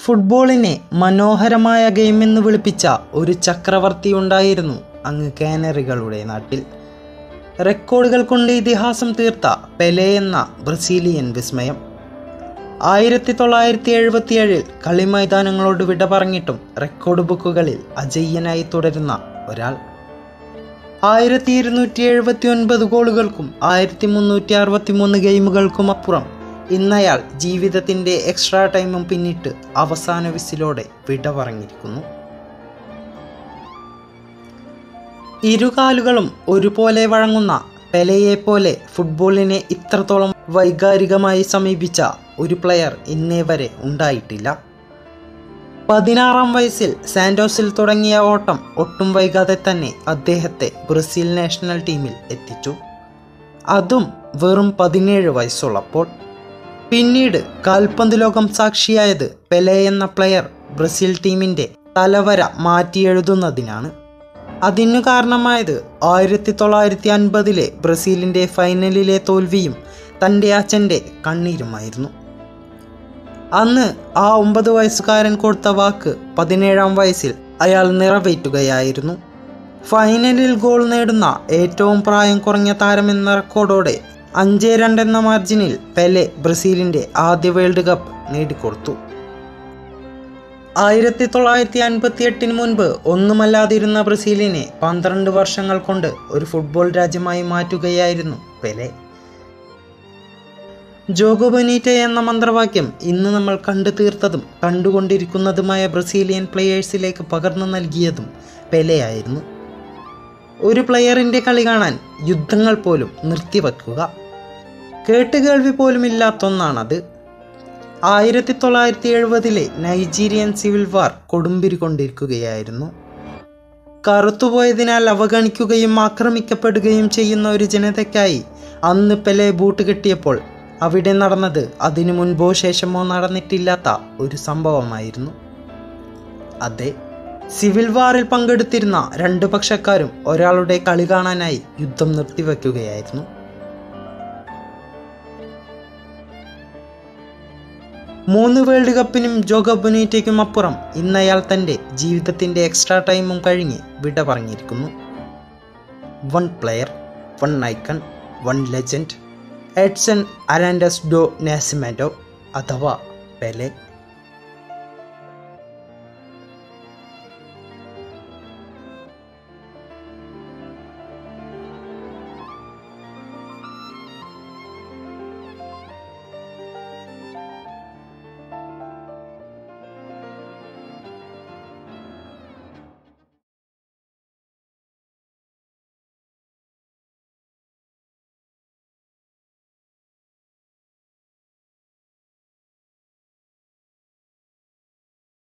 ഫുട്ബോളിനെ മനോഹരമായ ഗെയിം എന്ന് വിളിപ്പിച്ച ഒരു ചക്രവർത്തി ഉണ്ടായിരുന്നു അങ്ങ് കാനറികളുടെ നാട്ടിൽ റെക്കോർഡുകൾ കൊണ്ട് ഇതിഹാസം തീർത്ത പെലെ എന്ന ബ്രസീലിയൻ വിസ്മയം ആയിരത്തി തൊള്ളായിരത്തി എഴുപത്തിയേഴിൽ കളിമൈതാനങ്ങളോട് വിട പറഞ്ഞിട്ടും റെക്കോർഡ് ബുക്കുകളിൽ അജയ്യനായി തുടരുന്ന ഒരാൾ ആയിരത്തി ഇരുന്നൂറ്റി എഴുപത്തി ഒൻപത് ഗോളുകൾക്കും ആയിരത്തി മുന്നൂറ്റി അറുപത്തി മൂന്ന് ഗെയിമുകൾക്കും അപ്പുറം ഇന്നയാൾ ജീവിതത്തിൻ്റെ എക്സ്ട്രാ ടൈമും പിന്നിട്ട് അവസാന വിസിലോടെ വിട പറഞ്ഞിരിക്കുന്നു ഇരുകാലുകളും ഒരുപോലെ വഴങ്ങുന്ന പെലയെ പോലെ ഫുട്ബോളിനെ ഇത്രത്തോളം വൈകാരികമായി സമീപിച്ച ഒരു പ്ലെയർ ഇന്നേ വരെ ഉണ്ടായിട്ടില്ല പതിനാറാം വയസ്സിൽ സാന്റോസിൽ തുടങ്ങിയ ഓട്ടം ഒട്ടും വൈകാതെ തന്നെ അദ്ദേഹത്തെ ബ്രസീൽ നാഷണൽ ടീമിൽ എത്തിച്ചു അതും വെറും പതിനേഴ് വയസ്സുള്ളപ്പോൾ പിന്നീട് കാൽപന്ത് ലോകം സാക്ഷിയായത് പെലെ എന്ന പ്ലെയർ ബ്രസീൽ ടീമിൻ്റെ തലവര മാറ്റിയെഴുതുന്നതിനാണ് അതിനു കാരണമായത് ആയിരത്തി തൊള്ളായിരത്തി അൻപതിലെ ബ്രസീലിൻ്റെ ഫൈനലിലെ തോൽവിയും തൻ്റെ അച്ഛൻ്റെ കണ്ണീരുമായിരുന്നു അന്ന് ആ ഒമ്പത് വയസ്സുകാരൻ കൊടുത്ത വാക്ക് പതിനേഴാം വയസ്സിൽ അയാൾ നിറവേറ്റുകയായിരുന്നു ഫൈനലിൽ ഗോൾ നേടുന്ന ഏറ്റവും പ്രായം കുറഞ്ഞ താരമെന്ന റെക്കോർഡോടെ അഞ്ച് രണ്ട് എന്ന മാർജിനിൽ പെലെ ബ്രസീലിൻ്റെ ആദ്യ വേൾഡ് കപ്പ് നേടിക്കൊടുത്തു ആയിരത്തി തൊള്ളായിരത്തി അൻപത്തി എട്ടിന് മുൻപ് ഒന്നുമല്ലാതിരുന്ന ബ്രസീലിനെ പന്ത്രണ്ട് വർഷങ്ങൾ കൊണ്ട് ഒരു ഫുട്ബോൾ രാജ്യമായി മാറ്റുകയായിരുന്നു പെലെ ജോഗോ ബനീറ്റ എന്ന മന്ത്രവാക്യം ഇന്ന് നമ്മൾ കണ്ടു തീർത്തതും കണ്ടുകൊണ്ടിരിക്കുന്നതുമായ ബ്രസീലിയൻ പ്ലെയേഴ്സിലേക്ക് പകർന്നു നൽകിയതും പെലെയായിരുന്നു ഒരു പ്ലെയറിൻ്റെ കളി കാണാൻ യുദ്ധങ്ങൾ പോലും നിർത്തിവെക്കുക കേട്ടുകേൾവി പോലും ഇല്ലാത്തൊന്നാണത് ആയിരത്തി തൊള്ളായിരത്തി എഴുപതിലെ നൈജീരിയൻ സിവിൽ വാർ കൊടുമ്പിരി കൊണ്ടിരിക്കുകയായിരുന്നു കറുത്തുപോയതിനാൽ അവഗണിക്കുകയും ആക്രമിക്കപ്പെടുകയും ചെയ്യുന്ന ഒരു ജനതയ്ക്കായി അന്ന് പെലെ ബൂട്ട് കിട്ടിയപ്പോൾ അവിടെ നടന്നത് അതിനു മുൻപോ ശേഷമോ നടന്നിട്ടില്ലാത്ത ഒരു സംഭവമായിരുന്നു അതെ സിവിൽ വാറിൽ പങ്കെടുത്തിരുന്ന രണ്ട് പക്ഷക്കാരും ഒരാളുടെ കളി കാണാനായി യുദ്ധം നിർത്തിവെക്കുകയായിരുന്നു മൂന്ന് വേൾഡ് കപ്പിനും ജോഗ ബൊനീറ്റയ്ക്കും അപ്പുറം ഇന്നയാൾ തൻ്റെ ജീവിതത്തിൻ്റെ എക്സ്ട്രാ ടൈമും കഴിഞ്ഞ് വിട പറഞ്ഞിരിക്കുന്നു one player one icon one legend Edson Arantes do Nascimento അഥവാ പെലെ